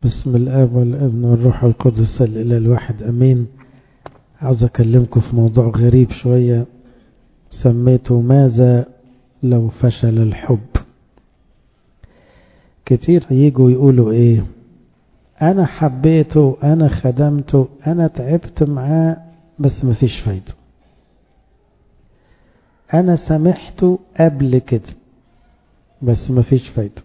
بسم الآب والابن والروح القدس الإله الواحد أمين عاوز أكلمكم في موضوع غريب شوية سميته ماذا لو فشل الحب كتير يجوا يقولوا إيه أنا حبيته أنا خدمته أنا تعبت معاه بس مفيش فايدة أنا سامحته قبل كده بس مفيش فايدة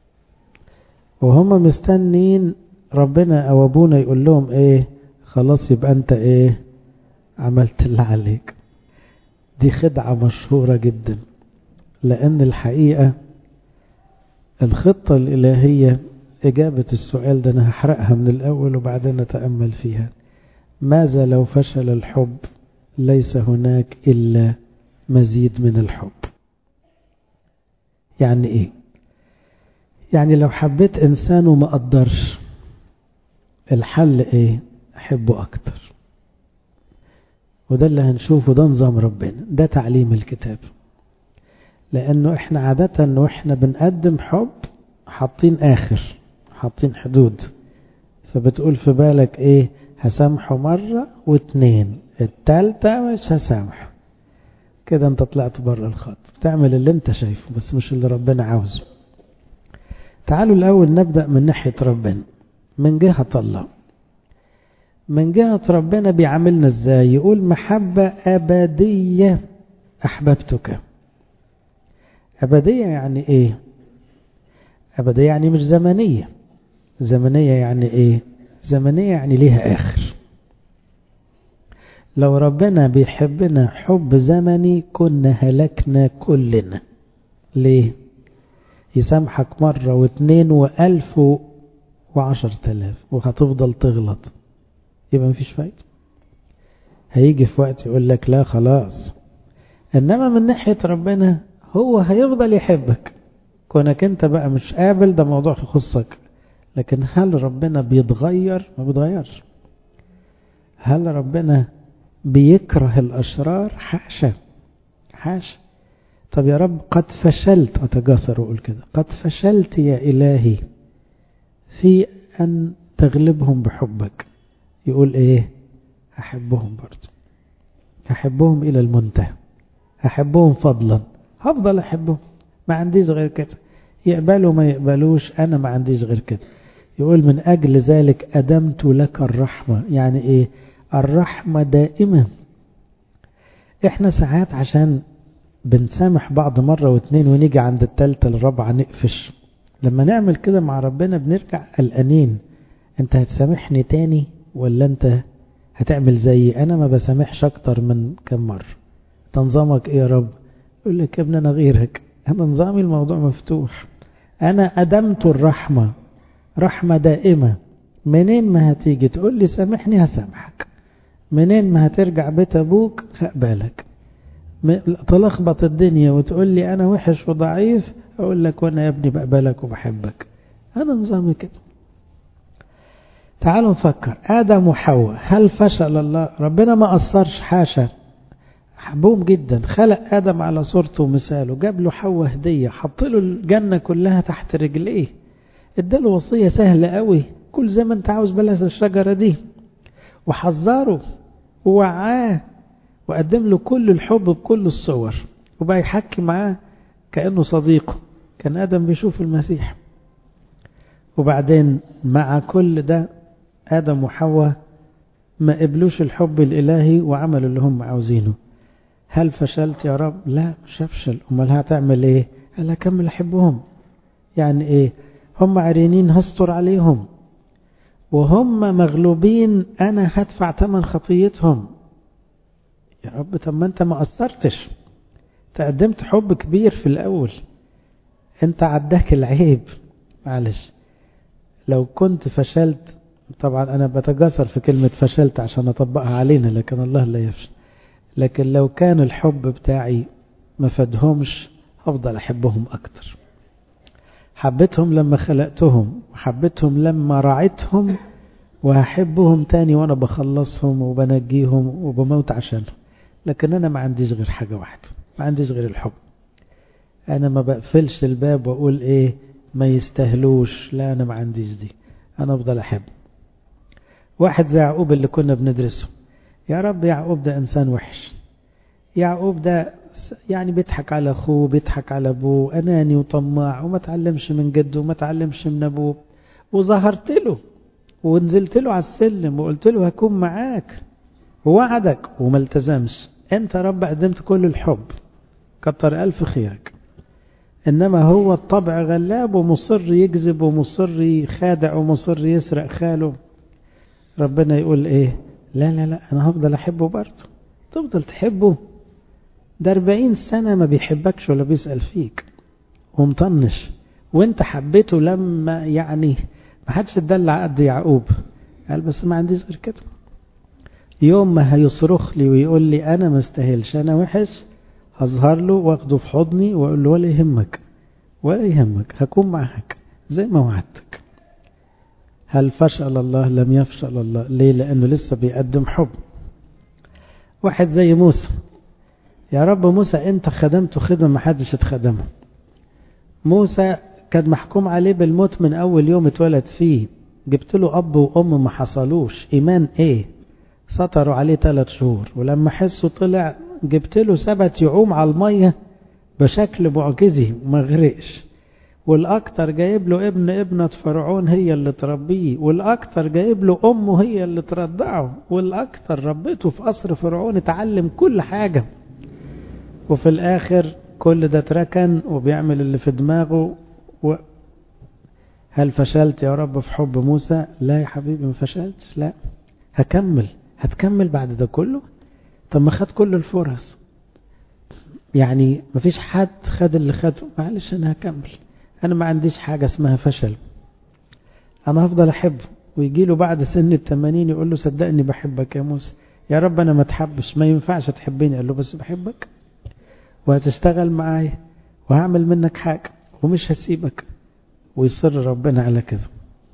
وهم مستنين ربنا أو أبونا يقول لهم إيه خلاص يبقى أنت إيه عملت اللي عليك دي خدعة مشهورة جدا لأن الحقيقة الخطة الإلهية إجابة السؤال ده أنا هحرقها من الأول وبعدين نتأمل فيها ماذا لو فشل الحب ليس هناك إلا مزيد من الحب يعني إيه يعني لو حبيت إنسان وما قدرش الحل إيه أحبه أكتر وده اللي هنشوفه ده نظام ربنا ده تعليم الكتاب لأنه إحنا عادة وإحنا بنقدم حب حاطين آخر حاطين حدود فبتقول في بالك إيه هسامحه مرة واتنين التالتة مش هسامحه كده انت طلعت بره الخط بتعمل اللي انت شايفه بس مش اللي ربنا عاوزه تعالوا الأول نبدأ من ناحية ربنا من جهة الله من جهة ربنا بيعاملنا ازاي يقول محبة أبدية أحببتك أبدية يعني إيه أبدية يعني مش زمنية زمنية يعني إيه زمنية يعني ليها آخر لو ربنا بيحبنا حب زمني كنا هلكنا كلنا ليه يسامحك مرة واثنين وألف وعشر تلاف وهتفضل تغلط يبقى مفيش فايدة هيجي في وقت يقول لك لا خلاص إنما من ناحية ربنا هو هيفضل يحبك كونك انت بقى مش قابل ده موضوع يخصك لكن هل ربنا بيتغير ما بيتغيرش هل ربنا بيكره الأشرار حاشا حاشا طب يا رب قد فشلت أتجاسر وأقول كده قد فشلت يا إلهي في أن تغلبهم بحبك يقول إيه أحبهم برضه أحبهم إلى المنتهى أحبهم فضلا هفضل أحبهم ما عنديش غير كده يقبلوا ما يقبلوش أنا ما عنديش غير كده يقول من أجل ذلك أدمت لك الرحمة يعني إيه الرحمة دائمة إحنا ساعات عشان بنسامح بعض مرة واتنين ونيجي عند التالتة الرابعة نقفش لما نعمل كده مع ربنا بنرجع قلقانين انت هتسامحني تاني ولا انت هتعمل زيي انا ما بسامحش اكتر من كم مرة تنظامك ايه يا رب يقول لك يا ابني انا غيرك انا نظامي الموضوع مفتوح انا ادمت الرحمة رحمة دائمة منين ما هتيجي تقول لي سامحني هسامحك منين ما هترجع بيت ابوك هقبلك تلخبط الدنيا وتقول لي أنا وحش وضعيف أقول لك وأنا يا ابني بقبلك وبحبك أنا نظامي كده تعالوا نفكر آدم وحواء هل فشل الله ربنا ما قصرش حاشا حبهم جدا خلق آدم على صورته ومثاله جاب له حواء هدية حط له الجنة كلها تحت رجليه اداله وصية سهلة قوي كل زي ما انت عاوز بلاش الشجرة دي وحذره ووعاه وقدم له كل الحب بكل الصور وبقى يحكي معاه كأنه صديقه كان آدم بيشوف المسيح وبعدين مع كل ده آدم وحواء ما قبلوش الحب الإلهي وعملوا اللي هم عاوزينه هل فشلت يا رب لا مش هفشل امال هتعمل ايه قال هكمل احبهم يعني ايه هم عريانين هستر عليهم وهم مغلوبين انا هدفع ثمن خطيتهم يا رب طب ما انت ما قصرتش تقدمت حب كبير في الاول انت عداك العيب معلش لو كنت فشلت طبعا انا بتجاسر في كلمة فشلت عشان اطبقها علينا لكن الله لا يفشل لكن لو كان الحب بتاعي ما فادهمش هفضل احبهم اكتر حبيتهم لما خلقتهم وحبيتهم لما رعيتهم وهحبهم تاني وانا بخلصهم وبنجيهم وبموت عشانهم لكن انا ما عنديش غير حاجة واحدة ما عنديش غير الحب انا ما بقفلش الباب واقول ايه ما يستهلوش لا انا ما عنديش دي أنا أفضل أحب واحد زي يعقوب اللي كنا بندرسه يا رب يعقوب ده إنسان وحش يعقوب ده يعني بيضحك على أخوه بيضحك على أبوه أناني وطماع وما تعلمش من جده وما تعلمش من أبوه وظهرت له ونزلت له على السلم وقلت له هكون معاك ووعدك وما التزمش انت رب قدمت كل الحب كتر ألف خيرك إنما هو الطبع غلاب ومصر يكذب ومصر يخادع ومصر يسرق خاله ربنا يقول إيه لا لا لا أنا هفضل أحبه برضه تفضل تحبه ده أربعين سنة ما بيحبكش ولا بيسأل فيك ومطنش وانت حبيته لما يعني ما حدش اتدلع قد يعقوب قال بس ما عنديش غير كده يوم ما هيصرخ لي ويقول لي انا ما استاهلش انا وحش هظهر له واخده في حضني واقول له ولا يهمك ولا يهمك هكون معاك زي ما وعدتك هل فشل الله لم يفشل الله ليه لانه لسه بيقدم حب واحد زي موسى يا رب موسى انت خدمته خدمه ما حدش اتخدمه موسى كان محكوم عليه بالموت من اول يوم اتولد فيه جبت له اب وام ما حصلوش ايمان ايه سطروا عليه ثلاث شهور ولما حسه طلع جبت له سبت يعوم على الميه بشكل معجزي وما غرقش والاكتر جايب له ابن ابنة فرعون هي اللي تربيه والاكتر جايب له امه هي اللي ترضعه والاكتر ربته في قصر فرعون اتعلم كل حاجة وفي الاخر كل ده اتركن وبيعمل اللي في دماغه و... هل فشلت يا رب في حب موسى لا يا حبيبي ما فشلتش لا هكمل هتكمل بعد ده كله طب ما خد كل الفرص يعني ما فيش حد خد اللي خده معلش انا هكمل انا ما عنديش حاجة اسمها فشل انا هفضل احبه ويجي له بعد سن التمانين يقول له صدقني بحبك يا موسى يا رب انا ما تحبش ما ينفعش تحبني قال له بس بحبك وهتشتغل معايا وهعمل منك حاجة ومش هسيبك ويصر ربنا على كده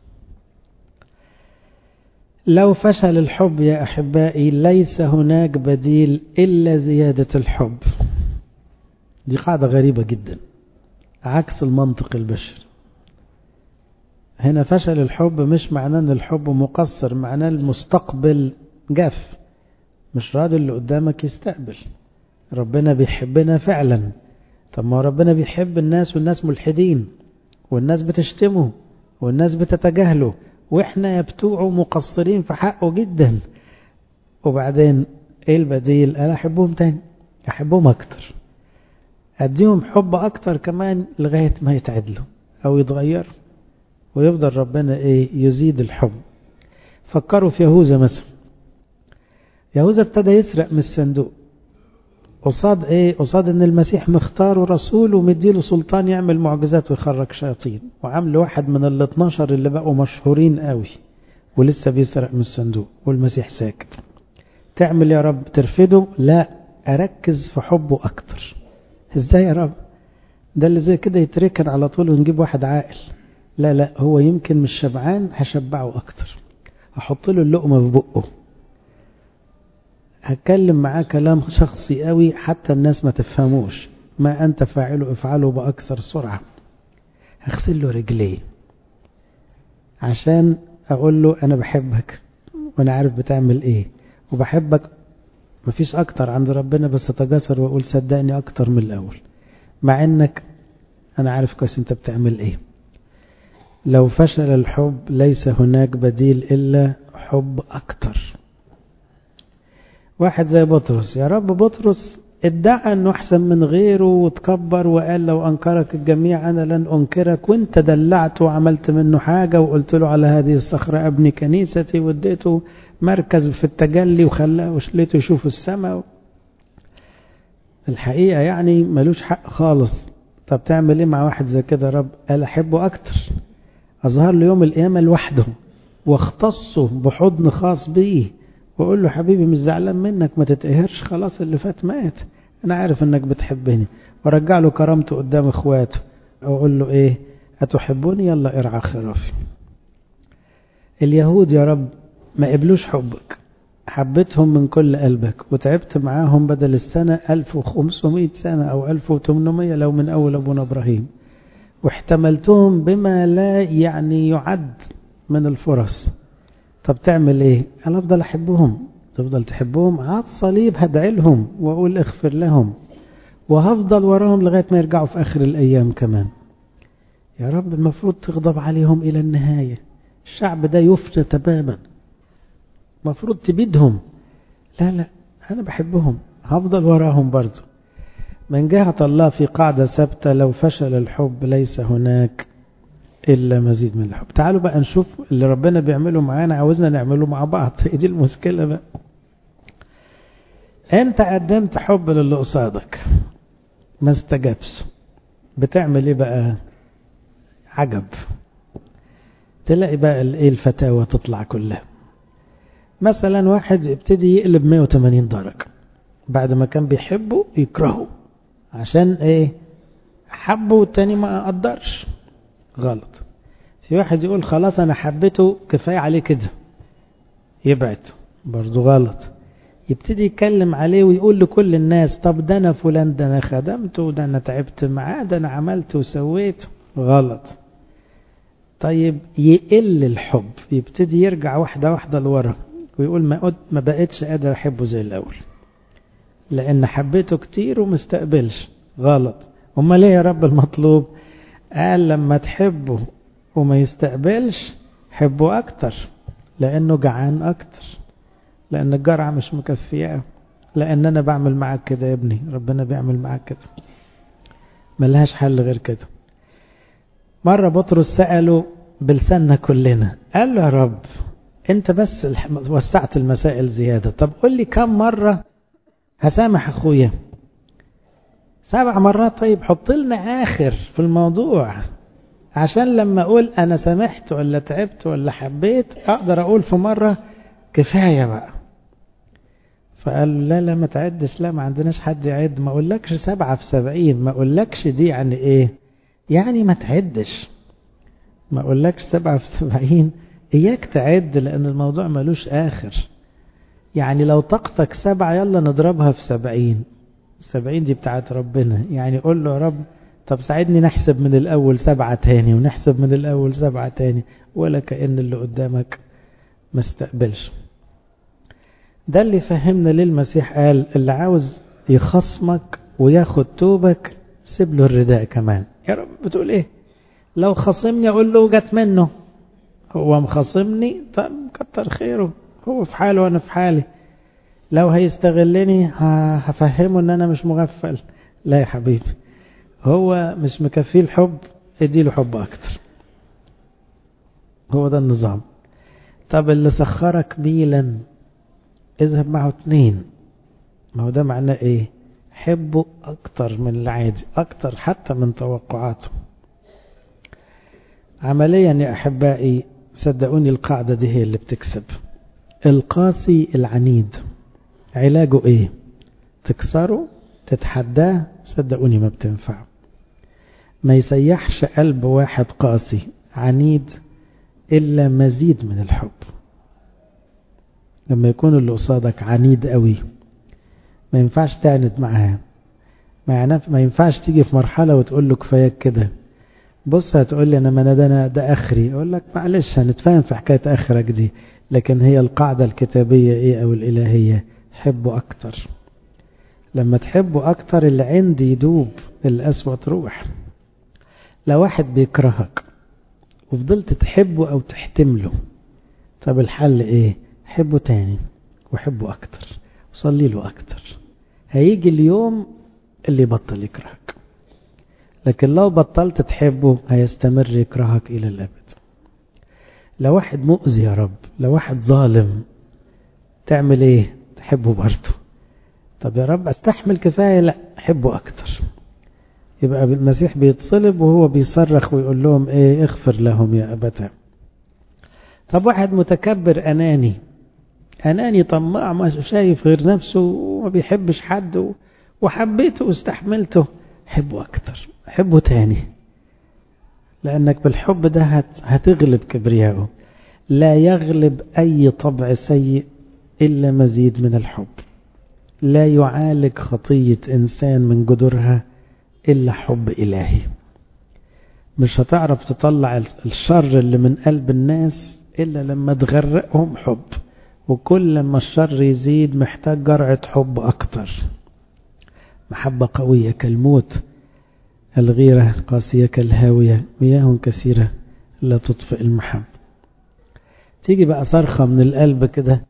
لو فشل الحب يا أحبائي ليس هناك بديل إلا زيادة الحب دي قاعدة غريبة جدا عكس المنطق البشري هنا فشل الحب مش معناه ان الحب مقصر معناه المستقبل جاف مش راضي اللي قدامك يستقبل ربنا بيحبنا فعلا طب ما ربنا بيحب الناس والناس ملحدين والناس بتشتمه والناس بتتجاهله واحنا يا بتوعه مقصرين في حقه جدا وبعدين ايه البديل انا احبهم تاني احبهم اكتر اديهم حب اكتر كمان لغاية ما يتعدلوا او يتغيروا ويفضل ربنا ايه يزيد الحب فكروا في يهوذا مثلا يهوذا ابتدى يسرق من الصندوق قصاد ايه قصاد ان المسيح مختاره رسول ومديله سلطان يعمل معجزات ويخرج شياطين وعامل واحد من ال 12 اللي بقوا مشهورين قوي ولسه بيسرق من الصندوق والمسيح ساكت تعمل يا رب ترفضه لا اركز في حبه اكتر ازاي يا رب ده اللي زي كده يتركن على طول ونجيب واحد عاقل لا لا هو يمكن مش شبعان هشبعه اكتر احط له اللقمه في بقه هتكلم معاه كلام شخصي قوي حتى الناس ما تفهموش ما أنت فاعله افعله بأكثر سرعة هغسل له رجليه عشان أقول له أنا بحبك وأنا عارف بتعمل إيه وبحبك مفيش أكتر عند ربنا بس أتجسر وأقول صدقني أكتر من الأول مع إنك أنا عارف كويس أنت بتعمل إيه لو فشل الحب ليس هناك بديل إلا حب أكتر واحد زي بطرس يا رب بطرس ادعى انه احسن من غيره وتكبر وقال لو انكرك الجميع انا لن انكرك وانت دلعته وعملت منه حاجة وقلت له على هذه الصخرة ابني كنيستي واديته مركز في التجلي وخلاه وشليته يشوف السماء الحقيقة يعني ملوش حق خالص طب تعمل ايه مع واحد زي كده يا رب قال احبه اكتر اظهر له يوم القيامة لوحده واختصه بحضن خاص بيه واقول له حبيبي مش زعلان منك ما تتقهرش خلاص اللي فات مات انا عارف انك بتحبني وارجع له كرامته قدام اخواته واقول له ايه اتحبوني يلا ارعى خرافي اليهود يا رب ما قبلوش حبك حبيتهم من كل قلبك وتعبت معاهم بدل السنة 1500 سنة أو 1800 لو من أول أبونا إبراهيم واحتملتهم بما لا يعني يعد من الفرص طب تعمل ايه انا افضل احبهم تفضل تحبهم على الصليب هدعي لهم واقول اغفر لهم وهفضل وراهم لغايه ما يرجعوا في اخر الايام كمان يا رب المفروض تغضب عليهم الى النهايه الشعب ده يفنى تماما المفروض تبيدهم لا لا انا بحبهم هفضل وراهم برضه من جهة الله في قاعدة ثابتة لو فشل الحب ليس هناك إلا مزيد من الحب تعالوا بقى نشوف اللي ربنا بيعمله معانا عاوزنا نعمله مع بعض هي دي المشكلة بقى انت قدمت حب للي قصادك ما استجابش بتعمل ايه بقى عجب تلاقي بقى ايه الفتاوى تطلع كلها مثلا واحد يبتدي يقلب 180 درجة بعد ما كان بيحبه يكرهه عشان ايه حبه والتاني ما قدرش غلط في واحد يقول خلاص انا حبيته كفاية عليه كده يبعد برضو غلط يبتدي يتكلم عليه ويقول لكل الناس طب ده انا فلان ده انا خدمته ده انا تعبت معاه ده انا عملت وسويت غلط طيب يقل الحب يبتدي يرجع واحدة واحدة لورا ويقول ما ما بقتش قادر احبه زي الاول لان حبيته كتير ومستقبلش غلط امال ايه يا رب المطلوب قال لما تحبه وما يستقبلش حبه اكتر لانه جعان اكتر لان الجرعة مش مكفية لان انا بعمل معاك كده يا ابني ربنا بيعمل معاك كده ملهاش حل غير كده مرة بطرس سأله بلساننا كلنا قال له يا رب انت بس وسعت المسائل زيادة طب قول لي كم مرة هسامح اخويا سبع مرات طيب حط لنا اخر في الموضوع عشان لما اقول انا سامحت ولا تعبت ولا حبيت اقدر اقول في مرة كفاية بقى فقال لا لا ما تعدش لا ما عندناش حد يعد ما اقولكش سبعة في سبعين ما اقولكش دي يعني ايه يعني ما تعدش ما اقولكش سبعة في سبعين اياك تعد لان الموضوع ملوش اخر يعني لو طاقتك سبعة يلا نضربها في سبعين سبعين دي بتاعت ربنا يعني قول له يا رب طب ساعدني نحسب من الأول سبعة تاني ونحسب من الأول سبعة تاني ولا كأن اللي قدامك ما استقبلش ده اللي فهمنا ليه المسيح قال اللي عاوز يخصمك وياخد توبك سيب له الرداء كمان يا رب بتقول ايه لو خصمني اقول له جت منه هو مخصمني طب كتر خيره هو في حاله وانا في حالي لو هيستغلني هفهمه ان انا مش مغفل لا يا حبيبي هو مش مكفيه الحب اديله حب اكتر هو ده النظام طب اللي سخرك ميلا اذهب معه اتنين ما هو ده معناه ايه حبه اكتر من العادي اكتر حتى من توقعاته عمليا يا احبائي صدقوني القاعدة دي هي اللي بتكسب القاسي العنيد علاجه ايه تكسره تتحداه صدقوني ما بتنفع ما يسيحش قلب واحد قاسي عنيد إلا مزيد من الحب لما يكون اللي قصادك عنيد قوي ما ينفعش تعند معاه ما ينفعش تيجي في مرحلة وتقول له كفاية كده بص هتقول لي انا ما ده انا ده اخري اقول لك معلش هنتفاهم في حكايه اخرك دي لكن هي القاعده الكتابيه ايه او الالهيه حبه اكتر لما تحبه اكتر اللي عندي يدوب القسوه تروح لو واحد بيكرهك وفضلت تحبه او تحتمله طب الحل ايه حبه تاني وحبه اكتر وصلي له اكتر هيجي اليوم اللي يبطل يكرهك لكن لو بطلت تحبه هيستمر يكرهك إلى الأبد لو واحد مؤذي يا رب لو واحد ظالم تعمل ايه تحبه برضه طب يا رب استحمل كفاية لا حبه أكتر يبقى المسيح بيتصلب وهو بيصرخ ويقول لهم ايه اغفر لهم يا أبتاه طب واحد متكبر أناني أناني طماع ما شايف غير نفسه وما بيحبش حد وحبيته واستحملته حبه أكتر حبه تاني لأنك بالحب ده هتغلب كبرياءه لا يغلب أي طبع سيء إلا مزيد من الحب لا يعالج خطية إنسان من جذورها إلا حب إلهي مش هتعرف تطلع الشر اللي من قلب الناس إلا لما تغرقهم حب وكل لما الشر يزيد محتاج جرعة حب أكتر محبة قوية كالموت الغيرة قاسية كالهاوية مياه كثيرة لا تطفئ المحب تيجي بقى صرخة من القلب كده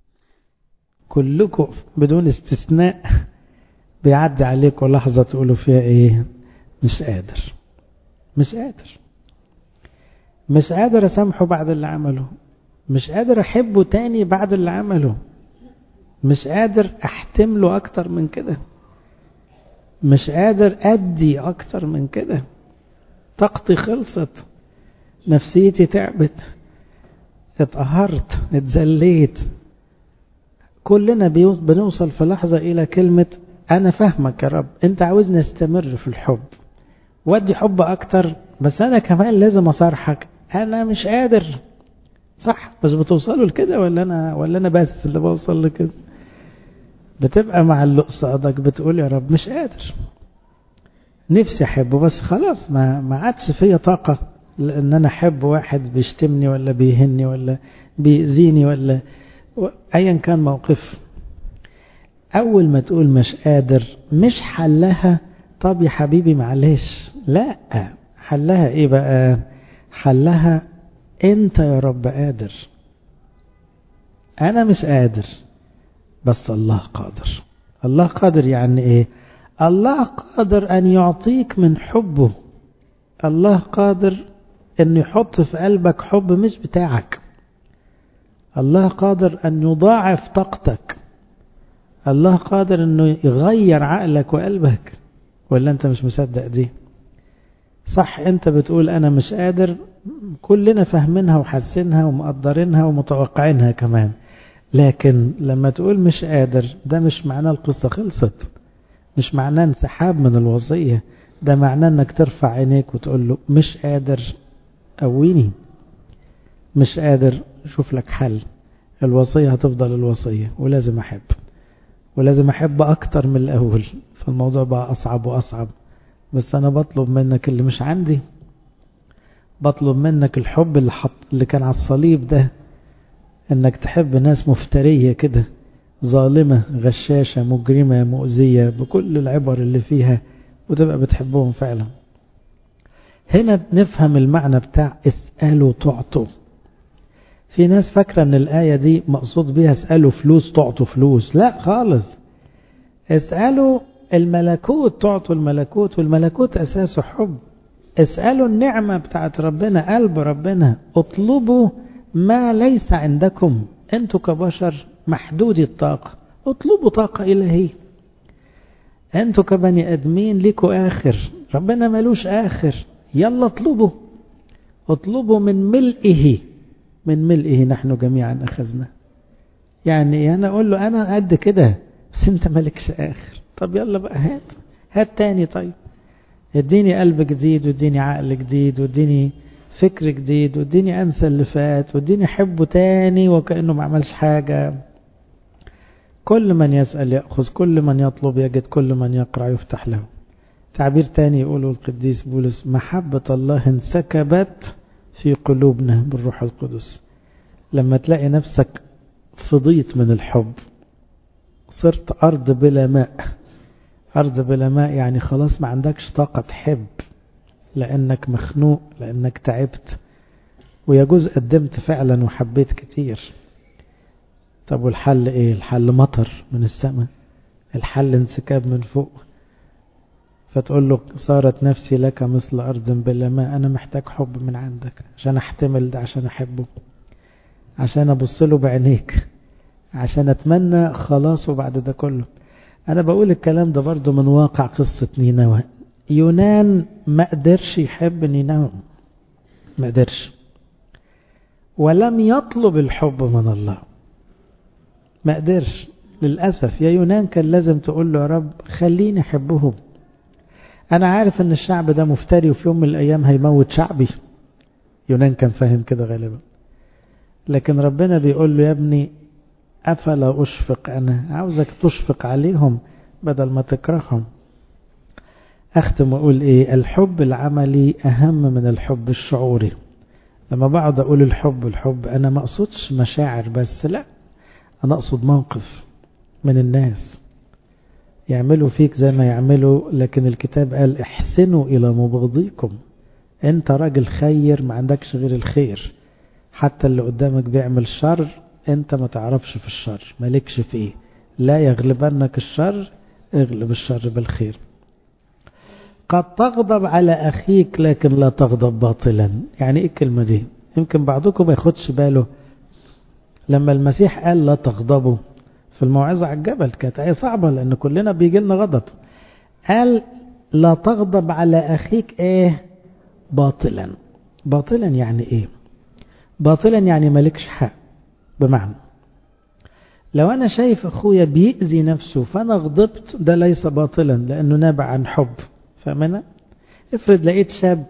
كلكم بدون استثناء بيعدي عليكم لحظة تقولوا فيها ايه مش قادر مش قادر مش قادر اسامحه بعد اللي عمله مش قادر احبه تاني بعد اللي عمله مش قادر احتمله اكتر من كده مش قادر ادي اكتر من كده طاقتي خلصت نفسيتي تعبت اتقهرت اتذليت كلنا بنوصل في لحظة إلى كلمة أنا فاهمك يا رب أنت عاوزني أستمر في الحب ودي حب أكتر بس أنا كمان لازم أصارحك أنا مش قادر صح بس بتوصلوا لكده ولا أنا ولا أنا بس اللي بوصل لكده بتبقى مع اللي قصادك بتقول يا رب مش قادر نفسي أحبه بس خلاص ما ما عادش فيا طاقة لأن أنا أحب واحد بيشتمني ولا بيهني ولا بيأذيني ولا أيا كان موقف أول ما تقول مش قادر مش حلها طب يا حبيبي معلش لا حلها إيه بقى حلها أنت يا رب قادر أنا مش قادر بس الله قادر الله قادر يعني إيه الله قادر أن يعطيك من حبه الله قادر أن يحط في قلبك حب مش بتاعك الله قادر أن يضاعف طاقتك الله قادر أنه يغير عقلك وقلبك ولا أنت مش مصدق دي صح أنت بتقول أنا مش قادر كلنا فاهمينها وحاسينها ومقدرينها ومتوقعينها كمان لكن لما تقول مش قادر ده مش معناه القصة خلصت مش معناه انسحاب من الوصية ده معناه انك ترفع عينيك وتقول له مش قادر قويني مش قادر شوف لك حل الوصية هتفضل الوصية ولازم أحب ولازم أحب أكتر من الأول فالموضوع بقى أصعب وأصعب بس أنا بطلب منك اللي مش عندي بطلب منك الحب اللي, حط اللي كان على الصليب ده انك تحب ناس مفترية كده ظالمة غشاشة مجرمة مؤذية بكل العبر اللي فيها وتبقى بتحبهم فعلا هنا نفهم المعنى بتاع اسألوا تعطوا في ناس فاكرة ان الآية دي مقصود بيها اسألوا فلوس تعطوا فلوس لا خالص اسألوا الملكوت تعطوا الملكوت والملكوت أساسه حب اسألوا النعمة بتاعت ربنا قلب ربنا اطلبوا ما ليس عندكم انتوا كبشر محدودي الطاقة اطلبوا طاقة إلهية انتوا كبني ادمين ليكوا آخر ربنا ملوش آخر يلا اطلبوا اطلبوا من ملئه من ملئه نحن جميعا أخذنا يعني أنا أقول له أنا قد كده بس أنت مالكش آخر طب يلا بقى هات هات تاني طيب اديني قلب جديد واديني عقل جديد واديني فكر جديد واديني انسى اللي فات واديني احبه تاني وكانه ما عملش حاجه كل من يسال ياخذ كل من يطلب يجد كل من يقرا يفتح له تعبير تاني يقوله القديس بولس محبه الله انسكبت في قلوبنا بالروح القدس لما تلاقي نفسك فضيت من الحب صرت ارض بلا ماء أرض بلا ماء يعني خلاص ما عندكش طاقة تحب لأنك مخنوق لأنك تعبت ويجوز قدمت فعلا وحبيت كتير طب والحل ايه الحل مطر من السماء الحل انسكاب من فوق فتقول له صارت نفسي لك مثل أرض بلا ماء أنا محتاج حب من عندك عشان أحتمل ده عشان أحبه عشان أبص له بعينيك عشان أتمنى خلاصه بعد ده كله أنا بقول الكلام ده برضو من واقع قصة نينوى يونان ما قدرش يحب نينوى ما قدرش ولم يطلب الحب من الله ما قدرش للأسف يا يونان كان لازم تقول له يا رب خليني أحبهم أنا عارف أن الشعب ده مفتري وفي يوم من الأيام هيموت شعبي يونان كان فاهم كده غالبا لكن ربنا بيقول له يا ابني أفلا أشفق أنا عاوزك تشفق عليهم بدل ما تكرههم أختم وأقول إيه الحب العملي أهم من الحب الشعوري لما بقعد أقول الحب الحب أنا ما أقصدش مشاعر بس لا أنا أقصد موقف من الناس يعملوا فيك زي ما يعملوا لكن الكتاب قال احسنوا إلى مبغضيكم أنت راجل خير ما عندكش غير الخير حتى اللي قدامك بيعمل شر أنت ما تعرفش في الشر مالكش في إيه لا يغلبنك الشر اغلب الشر بالخير قد تغضب على أخيك لكن لا تغضب باطلا يعني إيه الكلمة دي يمكن بعضكم ما ياخدش باله لما المسيح قال لا تغضبوا في الموعظة على الجبل كانت آية صعبة لأن كلنا بيجي لنا غضب قال لا تغضب على أخيك إيه باطلا باطلا يعني إيه باطلا يعني مالكش حق بمعنى لو أنا شايف أخويا بيأذي نفسه فأنا غضبت ده ليس باطلا لأنه نابع عن حب فاهمنا افرض لقيت شاب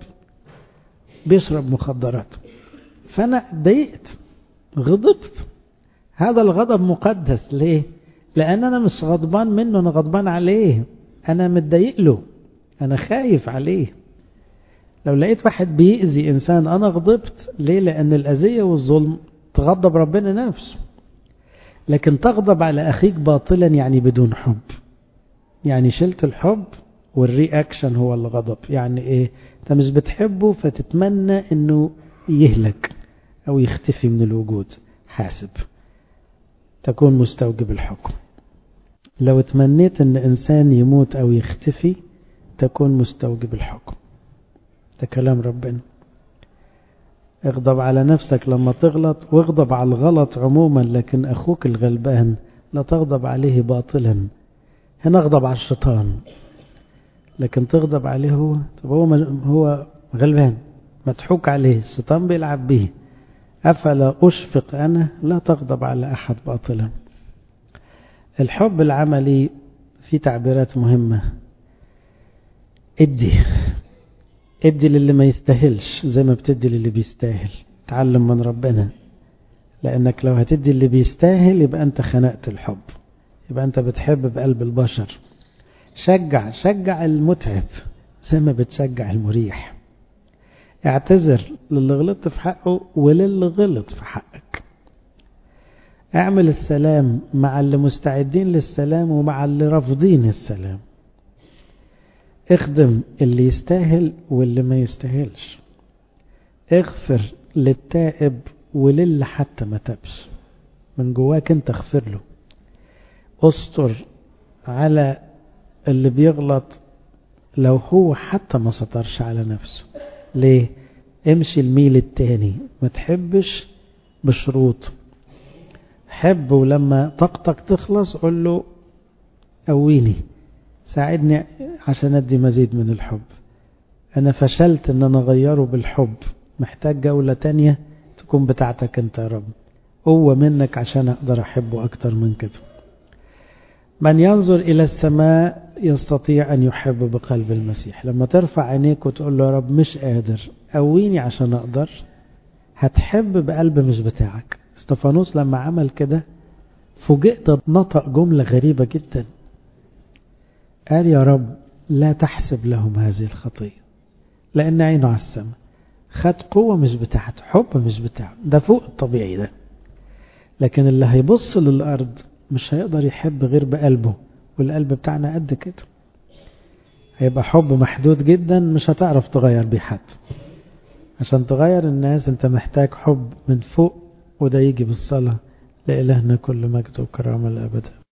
بيشرب مخدرات فأنا ضايقت غضبت هذا الغضب مقدس ليه لأن أنا مش غضبان منه أنا غضبان عليه أنا متضايق له أنا خايف عليه لو لقيت واحد بيأذي إنسان أنا غضبت ليه لأن الأذية والظلم تغضب ربنا نفسه لكن تغضب على أخيك باطلا يعني بدون حب يعني شلت الحب والرياكشن هو الغضب يعني إيه أنت مش بتحبه فتتمنى أنه يهلك أو يختفي من الوجود حاسب تكون مستوجب الحكم لو تمنيت أن إنسان يموت أو يختفي تكون مستوجب الحكم ده كلام ربنا اغضب على نفسك لما تغلط واغضب على الغلط عموما لكن أخوك الغلبان لا تغضب عليه باطلا هنا اغضب على الشيطان لكن تغضب عليه هو طب هو هو غلبان مضحوك عليه الشيطان بيلعب به أفلا أشفق أنا لا تغضب على أحد باطلا الحب العملي في تعبيرات مهمة ادي ادي للي ما يستاهلش زي ما بتدي للي بيستاهل تعلم من ربنا لأنك لو هتدي اللي بيستاهل يبقى أنت خنقت الحب يبقى أنت بتحب بقلب البشر شجع شجع المتعب زي ما بتشجع المريح اعتذر للي غلطت في حقه وللي غلط في حقك اعمل السلام مع اللي مستعدين للسلام ومع اللي رافضين السلام اخدم اللي يستاهل واللي ما يستاهلش اغفر للتائب وللي حتى ما تبش من جواك انت اغفر له استر على اللي بيغلط لو هو حتى ما سطرش على نفسه ليه امشي الميل التاني ما تحبش بشروط حب ولما طاقتك تخلص قول له قويني ساعدني عشان ادي مزيد من الحب انا فشلت ان انا اغيره بالحب محتاج جولة تانية تكون بتاعتك انت يا رب قوة منك عشان اقدر احبه اكتر من كده من ينظر الى السماء يستطيع ان يحب بقلب المسيح لما ترفع عينيك وتقول له يا رب مش قادر قويني عشان اقدر هتحب بقلب مش بتاعك استفانوس لما عمل كده فوجئت نطق جملة غريبة جدا قال يا رب لا تحسب لهم هذه الخطية لأن عينه على السماء خد قوة مش بتاعته حب مش بتاعه ده فوق الطبيعي ده لكن اللي هيبص للأرض مش هيقدر يحب غير بقلبه والقلب بتاعنا قد كده هيبقى حب محدود جدا مش هتعرف تغير بيه حد عشان تغير الناس انت محتاج حب من فوق وده يجي بالصلاة لإلهنا كل مجد وكرامة الأبد